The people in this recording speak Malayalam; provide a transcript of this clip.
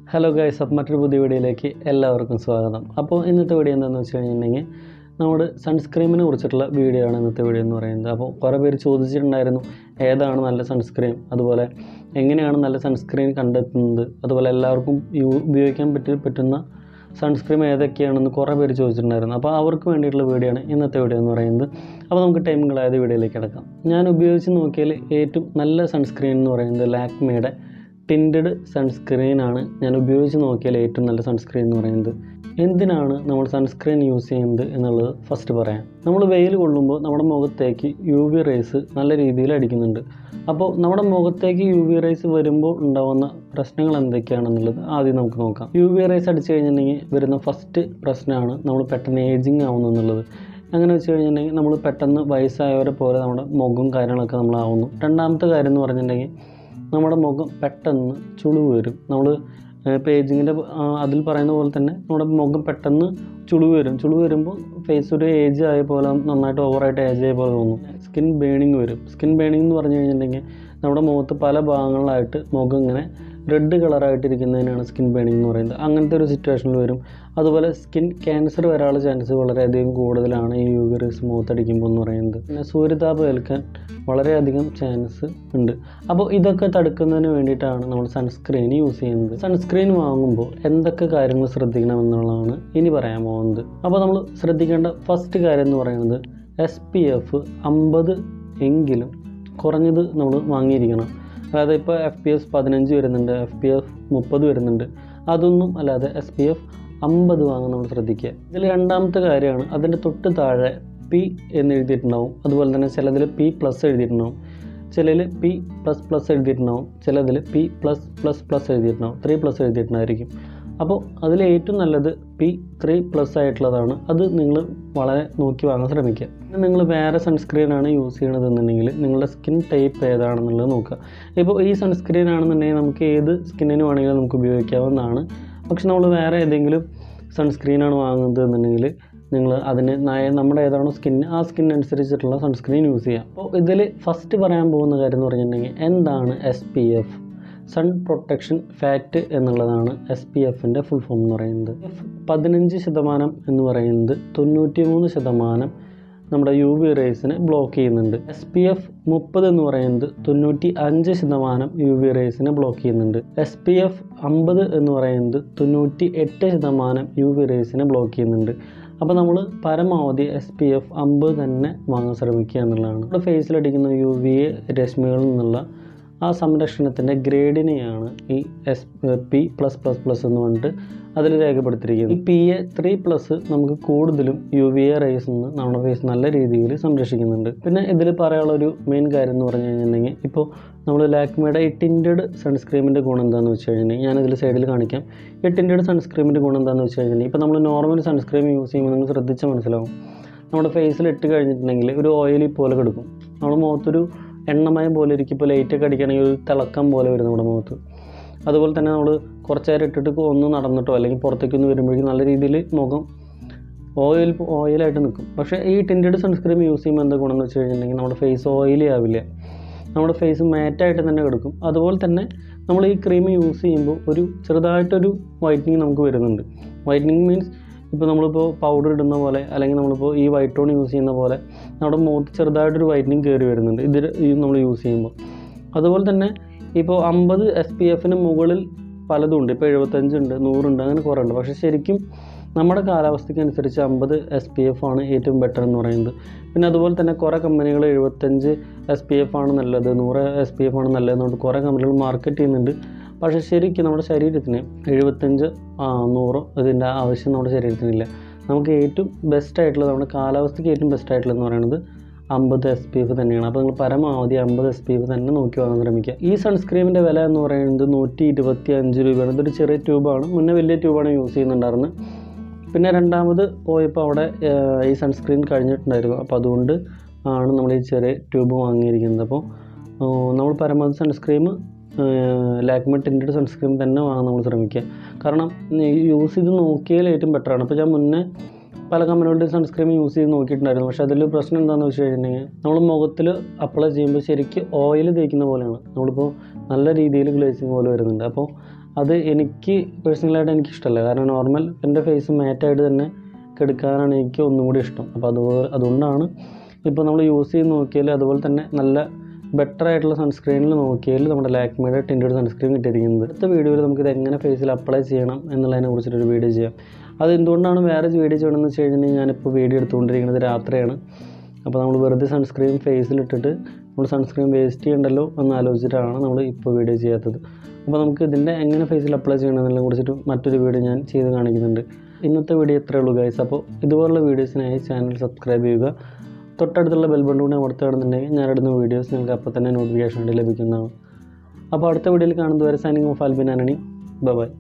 ഹലോ ഗൈസ് അപ്പം മറ്റൊരു പുതിയ വീഡിയോയിലേക്ക് എല്ലാവർക്കും സ്വാഗതം അപ്പോൾ ഇന്നത്തെ വീഡിയോ എന്താണെന്ന് വെച്ച് കഴിഞ്ഞിട്ടുണ്ടെങ്കിൽ നമ്മുടെ സൺസ്ക്രീമിനെ കുറിച്ചിട്ടുള്ള വീഡിയോ ആണ് ഇന്നത്തെ വീഡിയോ എന്ന് പറയുന്നത് അപ്പോൾ കുറേ പേര് ചോദിച്ചിട്ടുണ്ടായിരുന്നു ഏതാണ് നല്ല സൺസ്ക്രീൻ അതുപോലെ എങ്ങനെയാണ് നല്ല സൺസ്ക്രീൻ കണ്ടെത്തുന്നത് അതുപോലെ എല്ലാവർക്കും യു- ഉപയോഗിക്കാൻ പറ്റി പറ്റുന്ന സൺസ്ക്രീം ഏതൊക്കെയാണെന്ന് കുറേ പേര് ചോദിച്ചിട്ടുണ്ടായിരുന്നു അപ്പോൾ അവർക്ക് വേണ്ടിയിട്ടുള്ള വീഡിയോ ആണ് ഇന്നത്തെ വീഡിയോ എന്ന് പറയുന്നത് അപ്പോൾ നമുക്ക് ടൈം കളയാതെ വീഡിയോയിലേക്ക് കിടക്കാം ഞാൻ ഉപയോഗിച്ച് നോക്കിയാൽ ഏറ്റവും നല്ല സൺസ്ക്രീൻ എന്ന് പറയുന്നത് ലാക്മിയുടെ ടിൻറ്റഡ് സൺസ്ക്രീനാണ് ഞാൻ ഉപയോഗിച്ച് നോക്കിയാൽ ഏറ്റവും നല്ല സൺസ്ക്രീൻ എന്ന് പറയുന്നത് എന്തിനാണ് നമ്മൾ സൺസ്ക്രീൻ യൂസ് ചെയ്യുന്നത് എന്നുള്ളത് ഫസ്റ്റ് പറയാം നമ്മൾ വെയിൽ കൊള്ളുമ്പോൾ നമ്മുടെ മുഖത്തേക്ക് യു വി റേസ് നല്ല രീതിയിൽ അടിക്കുന്നുണ്ട് അപ്പോൾ നമ്മുടെ മുഖത്തേക്ക് യു വി റേസ് വരുമ്പോൾ ഉണ്ടാകുന്ന പ്രശ്നങ്ങൾ എന്തൊക്കെയാണെന്നുള്ളത് ആദ്യം നമുക്ക് നോക്കാം യു വി റേസ് അടിച്ചു കഴിഞ്ഞിട്ടുണ്ടെങ്കിൽ വരുന്ന ഫസ്റ്റ് പ്രശ്നമാണ് നമ്മൾ പെട്ടെന്ന് ഏജിങ് ആവുന്നു എന്നുള്ളത് അങ്ങനെ വെച്ച് കഴിഞ്ഞിട്ടുണ്ടെങ്കിൽ നമ്മൾ പെട്ടെന്ന് വയസ്സായവരെ പോലെ നമ്മുടെ മുഖം കാര്യങ്ങളൊക്കെ നമ്മളാവുന്നു രണ്ടാമത്തെ കാര്യം എന്ന് പറഞ്ഞിട്ടുണ്ടെങ്കിൽ നമ്മുടെ മുഖം പെട്ടെന്ന് ചുളിവ് വരും നമ്മൾ പേജിങ്ങിൻ്റെ അതിൽ പറയുന്ന പോലെ തന്നെ നമ്മുടെ മുഖം പെട്ടെന്ന് ചുളിവ് വരും ചുളിവ് വരുമ്പോൾ ഫേസ് ഒരു ഏജ് ആയ പോലെ നന്നായിട്ട് ഓവറായിട്ട് ഏജ് ആയ പോലെ തോന്നും സ്കിൻ ബേണിങ് വരും സ്കിൻ ബേണിംഗ് എന്ന് പറഞ്ഞു കഴിഞ്ഞിട്ടുണ്ടെങ്കിൽ നമ്മുടെ മുഖത്ത് പല ഭാഗങ്ങളിലായിട്ട് മുഖം ഇങ്ങനെ റെഡ് കളറായിട്ടിരിക്കുന്നതിനാണ് സ്കിൻ ബേണിംഗ് എന്ന് പറയുന്നത് അങ്ങനത്തെ ഒരു സിറ്റുവേഷനിൽ വരും അതുപോലെ സ്കിൻ ക്യാൻസർ വരാനുള്ള ചാൻസ് വളരെയധികം കൂടുതലാണ് ഈ യു വി റേസ് മുഖത്തടിക്കുമ്പോൾ എന്ന് പറയുന്നത് പിന്നെ സൂര്യതാപം ഏൽക്കാൻ വളരെയധികം ചാൻസ് ഉണ്ട് അപ്പോൾ ഇതൊക്കെ തടുക്കുന്നതിന് വേണ്ടിയിട്ടാണ് നമ്മൾ സൺസ്ക്രീൻ യൂസ് ചെയ്യുന്നത് സൺസ്ക്രീൻ വാങ്ങുമ്പോൾ എന്തൊക്കെ കാര്യങ്ങൾ ശ്രദ്ധിക്കണം എന്നുള്ളതാണ് ഇനി പറയാൻ പോകുന്നത് അപ്പോൾ നമ്മൾ ശ്രദ്ധിക്കേണ്ട ഫസ്റ്റ് കാര്യം എന്ന് പറയുന്നത് എസ് പി എഫ് അമ്പത് എങ്കിലും കുറഞ്ഞത് നമ്മൾ വാങ്ങിയിരിക്കണം അതായത് ഇപ്പോൾ എഫ് പി എസ് പതിനഞ്ച് വരുന്നുണ്ട് എഫ് പി എഫ് മുപ്പത് വരുന്നുണ്ട് അതൊന്നും അല്ലാതെ എസ് പി എഫ് അമ്പത് വാങ്ങാൻ നമ്മൾ ശ്രദ്ധിക്കുക ഇതിൽ രണ്ടാമത്തെ കാര്യമാണ് അതിൻ്റെ തൊട്ട് താഴെ പി എന്ന് എഴുതിയിട്ടുണ്ടാവും അതുപോലെ തന്നെ ചിലതിൽ പി പ്ലസ് എഴുതിയിട്ടുണ്ടാവും ചിലതിൽ പി പ്ലസ് പ്ലസ് എഴുതിയിട്ടുണ്ടാവും ചിലതിൽ പി പ്ലസ് പ്ലസ് പ്ലസ് എഴുതിയിട്ടുണ്ടാവും ത്രീ പ്ലസ് എഴുതിയിട്ടുണ്ടായിരിക്കും അപ്പോൾ അതിൽ ഏറ്റവും നല്ലത് പി ത്രീ പ്ലസ് ആയിട്ടുള്ളതാണ് അത് നിങ്ങൾ വളരെ നോക്കി വാങ്ങാൻ ശ്രമിക്കുക പിന്നെ നിങ്ങൾ വേറെ സൺസ്ക്രീനാണ് യൂസ് ചെയ്യണതെന്നുണ്ടെങ്കിൽ നിങ്ങളുടെ സ്കിൻ ടൈപ്പ് ഏതാണെന്നുള്ളത് നോക്കുക ഇപ്പോൾ ഈ സൺസ്ക്രീൻ ആണെന്നുണ്ടെങ്കിൽ നമുക്ക് ഏത് സ്കിന്നിന് വേണമെങ്കിലും നമുക്ക് ഉപയോഗിക്കാവുന്നതാണ് പക്ഷെ നമ്മൾ വേറെ ഏതെങ്കിലും സൺസ്ക്രീനാണ് വാങ്ങുന്നത് എന്നുണ്ടെങ്കിൽ നിങ്ങൾ അതിന് നയ- നമ്മുടെ ഏതാണോ സ്കിൻ ആ സ്കിൻ അനുസരിച്ചിട്ടുള്ള സൺസ്ക്രീൻ യൂസ് ചെയ്യാം അപ്പോൾ ഇതിൽ ഫസ്റ്റ് പറയാൻ പോകുന്ന കാര്യം എന്ന് പറഞ്ഞിട്ടുണ്ടെങ്കിൽ എന്താണ് S P F sun protection fat എന്നുള്ളതാണ് എസ് പി എഫിൻ്റെ ഫുൾ ഫോം എന്ന് പറയുന്നത് എഫ് പതിനഞ്ച് ശതമാനം എന്ന് പറയുന്നത് തൊണ്ണൂറ്റി മൂന്ന് ശതമാനം നമ്മുടെ യു വി റേസിനെ ബ്ലോക്ക് ചെയ്യുന്നുണ്ട് എസ് പി എഫ് മുപ്പത് എന്ന് പറയുന്നത് തൊണ്ണൂറ്റി അഞ്ച് ശതമാനം യു വി റേസിനെ ബ്ലോക്ക് ചെയ്യുന്നുണ്ട് എസ് പി എഫ് അമ്പത് എന്ന് പറയുന്നത് തൊണ്ണൂറ്റി എട്ട് ശതമാനം യു വി റേസിനെ ബ്ലോക്ക് ചെയ്യുന്നുണ്ട് അപ്പോൾ നമ്മൾ പരമാവധി എസ് പി എഫ് അമ്പത് തന്നെ വാങ്ങാൻ ശ്രമിക്കുക എന്നുള്ളതാണ് നമ്മുടെ ഫേസിലടിക്കുന്ന യു വി രശ്മികളിൽ നിന്നുള്ള ആ സംരക്ഷണത്തിൻ്റെ ഗ്രേഡിനെയാണ് ഈ S P plus plus plus എന്ന് പറഞ്ഞിട്ട് അതിൽ രേഖപ്പെടുത്തിയിരിക്കുന്നത് ഈ പി എ ത്രീ പ്ലസ് നമുക്ക് കൂടുതലും യു വി എ റേസ് നിന്ന് നമ്മുടെ ഫേസ് നല്ല രീതിയിൽ സംരക്ഷിക്കുന്നുണ്ട് പിന്നെ ഇതിൽ പറയാനുള്ള ഒരു മെയിൻ കാര്യം എന്ന് പറഞ്ഞു കഴിഞ്ഞിട്ടുണ്ടെങ്കിൽ ഇപ്പോൾ നമ്മൾ ലാക്മിയുടെ ഈ ടിൻറ്റഡ് സൺസ്ക്രീമിൻ്റെ ഗുണം എന്താണെന്ന് വെച്ച് കഴിഞ്ഞിട്ടുണ്ടെങ്കിൽ ഞാനിതിൽ സൈഡിൽ കാണിക്കാം ഈ ടിൻറ്റഡ് സൺസ്ക്രീമിൻ്റെ ഗുണം എന്താണെന്ന് വെച്ച് കഴിഞ്ഞിട്ടുണ്ടെങ്കിൽ ഇപ്പോൾ നമ്മൾ നോർമൽ സൺസ്ക്രീം യൂസ് ചെയ്യുമ്പോൾ നിങ്ങൾ ശ്രദ്ധിച്ചാൽ മനസ്സിലാവും നമ്മുടെ ഫേസിൽ ഇട്ട് കഴിഞ്ഞിട്ടുണ്ടെങ്കിൽ ഒരു ഓയിലി പോലെ കിടക്കും നമ്മുടെ മുഖത്തൊരു എണ്ണമയം പോലെ ഇരിക്കും ഇപ്പോൾ ലൈറ്റൊക്കെ അടിക്കുകയാണെങ്കിൽ ഒരു തിളക്കം പോലെ വരും നമ്മുടെ മുഖത്ത് അതുപോലെ തന്നെ നമ്മൾ കുറച്ച് നേരം ഇട്ടിട്ട് ഒന്ന് നടന്നിട്ടോ അല്ലെങ്കിൽ പുറത്തേക്ക് ഒന്ന് വരുമ്പോഴേക്കും നല്ല രീതിയിൽ മുഖം ഓയിൽ ഓയിലായിട്ട് നിൽക്കും പക്ഷേ ഈ ടിൻറ്റഡ് സൺസ്ക്രീം യൂസ് ചെയ്യുമ്പോൾ എന്താ ഗുണം എന്ന് വെച്ച് കഴിഞ്ഞിട്ടുണ്ടെങ്കിൽ നമ്മുടെ ഫേസ് ഓയിലി ആവില്ല നമ്മുടെ ഫേസ് മാറ്റായിട്ട് തന്നെ കിടക്കും അതുപോലെ തന്നെ നമ്മൾ ഈ ക്രീം യൂസ് ചെയ്യുമ്പോൾ ഒരു ചെറുതായിട്ടൊരു വൈറ്റനിങ് നമുക്ക് വരുന്നുണ്ട് വൈറ്റനിങ് മീൻസ് ഇപ്പോൾ നമ്മളിപ്പോൾ പൗഡർ ഇടുന്ന പോലെ അല്ലെങ്കിൽ നമ്മളിപ്പോൾ ഈ വൈറ്റ് ടോൺ യൂസ് ചെയ്യുന്ന പോലെ നമ്മുടെ മുഖത്ത് ചെറുതായിട്ടൊരു വൈറ്റനിങ് കയറി വരുന്നുണ്ട് ഇത് നമ്മൾ യൂസ് ചെയ്യുമ്പോൾ അതുപോലെ തന്നെ ഇപ്പോൾ അമ്പത് എസ് പി എഫിന് മുകളിൽ പലതും ഉണ്ട് ഇപ്പോൾ എഴുപത്തഞ്ചുണ്ട് നൂറുണ്ട് അങ്ങനെ കുറേ ഉണ്ട് പക്ഷേ ശരിക്കും നമ്മുടെ കാലാവസ്ഥയ്ക്ക് അനുസരിച്ച് അമ്പത് എസ് പി എഫ് ആണ് ഏറ്റവും ബെറ്റർ എന്ന് പറയുന്നത് പിന്നെ അതുപോലെ തന്നെ കുറേ കമ്പനികൾ എഴുപത്തഞ്ച് എസ് പി എഫ് ആണ് നല്ലത് നൂറ് എസ് പി എഫ് ആണ് നല്ലതെന്നുകൊണ്ട് കുറേ കമ്പനികൾ മാർക്കറ്റ് ചെയ്യുന്നുണ്ട് പക്ഷേ ശരിക്കും നമ്മുടെ ശരീരത്തിന് എഴുപത്തഞ്ച് ആ, നൂറോ ഇതിൻ്റെ ആവശ്യം നമ്മുടെ ശരീരത്തിനില്ല നമുക്ക് ഏറ്റവും ബെസ്റ്റ് ആയിട്ടുള്ളത് നമ്മുടെ കാലാവസ്ഥയ്ക്ക് ഏറ്റവും ബെസ്റ്റ് ആയിട്ടുള്ളത് എന്ന് പറയുന്നത് അമ്പത് എസ് പി എഫ് തന്നെയാണ് അപ്പോൾ നിങ്ങൾ പരമാവധി അമ്പത് എസ് പി എഫ് തന്നെ നോക്കി വാങ്ങാൻ ശ്രമിക്കുക ഈ സൺസ്ക്രീമിൻ്റെ വില എന്ന് പറയുന്നത് നൂറ്റി ഇരുപത്തി അഞ്ച് രൂപയാണ് ഇതൊരു ചെറിയ ട്യൂബാണ് മുന്നേ വലിയ ട്യൂബാണ് യൂസ് ചെയ്യുന്നുണ്ടായിരുന്നത് പിന്നെ രണ്ടാമത് പോയപ്പോൾ അവിടെ ഏഹ്, ഈ സൺസ്ക്രീൻ കഴിഞ്ഞിട്ടുണ്ടായിരുന്നു അപ്പോൾ അതുകൊണ്ട് ആണ് നമ്മൾ ഈ ചെറിയ ട്യൂബ് വാങ്ങിയിരിക്കുന്നത് അപ്പോൾ ഏഹ്, നമ്മൾ പരമാവധി സൺസ്ക്രീം ലാക്മി ടിൻറ്റഡ് സൺസ്ക്രീം തന്നെ വാങ്ങാൻ നമ്മൾ ശ്രമിക്കുക കാരണം യൂസ് ചെയ്ത് നോക്കിയാൽ ഏറ്റവും ബെറ്ററാണ് അപ്പോൾ ഞാൻ മുന്നേ പല കമ്പനികളുടെയും സൺസ്ക്രീം യൂസ് ചെയ്ത് നോക്കിയിട്ടുണ്ടായിരുന്നു പക്ഷേ അതിൽ പ്രശ്നം എന്താണെന്ന് വെച്ച് കഴിഞ്ഞിട്ടുണ്ടെങ്കിൽ നമ്മൾ മുഖത്തിൽ അപ്ലൈ ചെയ്യുമ്പോൾ ശരിക്കും ഓയിൽ തേക്കുന്ന പോലെയാണ് നമ്മളിപ്പോൾ നല്ല രീതിയിൽ ഗ്ലേസിങ് പോലെ വരുന്നുണ്ട് അപ്പോൾ അത് എനിക്ക് പേഴ്സണലായിട്ട് എനിക്ക് ഇഷ്ടമല്ല കാരണം നോർമൽ എൻ്റെ ഫേസ് മാറ്റായിട്ട് തന്നെ എടുക്കാനാണ് എനിക്ക് ഒന്നും കൂടി ഇഷ്ടം അപ്പോൾ അതുപോലെ അതുകൊണ്ടാണ് ഇപ്പോൾ നമ്മൾ യൂസ് ചെയ്ത് നോക്കിയാൽ അതുപോലെ തന്നെ നല്ല ബെറ്റർ ആയിട്ടുള്ള സൺസ്ക്രീനിൽ നോക്കിയാൽ നമ്മുടെ ലാക്മിയുടെ ടിൻറ്റഡ് സൺസ്ക്രീൻ കിട്ടിയിരിക്കുന്നത് അടുത്ത വീഡിയോയിൽ നമുക്കിത് എങ്ങനെ ഫേസിൽ അപ്ലൈ ചെയ്യണം എന്നുള്ളതിനെ കുറിച്ചിട്ടൊരു വീഡിയോ ചെയ്യാം അത് എന്തുകൊണ്ടാണ് വേറെ വീഡിയോ ചെയ്യണമെന്ന് വെച്ച് കഴിഞ്ഞാൽ ഞാനിപ്പോൾ വീഡിയോ എടുത്തുകൊണ്ടിരിക്കുന്നത് രാത്രിയാണ് അപ്പോൾ നമ്മൾ വെറുതെ സൺസ്ക്രീൻ ഫേസിലിട്ടിട്ട് നമ്മൾ സൺസ്ക്രീൻ വേസ്റ്റ് ചെയ്യണ്ടല്ലോ എന്ന് ആലോചിച്ചിട്ടാണ് നമ്മൾ ഇപ്പോൾ വീഡിയോ ചെയ്യാത്തത് അപ്പോൾ നമുക്ക് ഇതിൻ്റെ എങ്ങനെ ഫേസിൽ അപ്ലൈ ചെയ്യണം എന്നുള്ളതിനെ കുറിച്ചിട്ട് മറ്റൊരു വീഡിയോ ഞാൻ ചെയ്ത് കാണിക്കുന്നുണ്ട് ഇന്നത്തെ വീഡിയോ ഇത്രയേ ഉള്ളൂ ഗൈസ് അപ്പോൾ ഇതുപോലുള്ള വീഡിയോസിനായി ചാനൽ സബ്സ്ക്രൈബ് ചെയ്യുക തൊട്ടടുത്തുള്ള ബെൽ ബട്ടൺ കൂടി അമർത്തുകയാണെന്നുണ്ടെങ്കിൽ ഞാനിടുന്ന വീഡിയോസ് നിങ്ങൾക്ക് അപ്പോൾ തന്നെ നോട്ടിഫിക്കേഷൻ ആയിട്ട് ലഭിക്കുന്നതാണ് അപ്പോൾ അടുത്ത വീഡിയോയിൽ കാണുന്നതുവരെ സൈനിങ് ഓഫ് ആൽബിൻ ആനണി ബൈ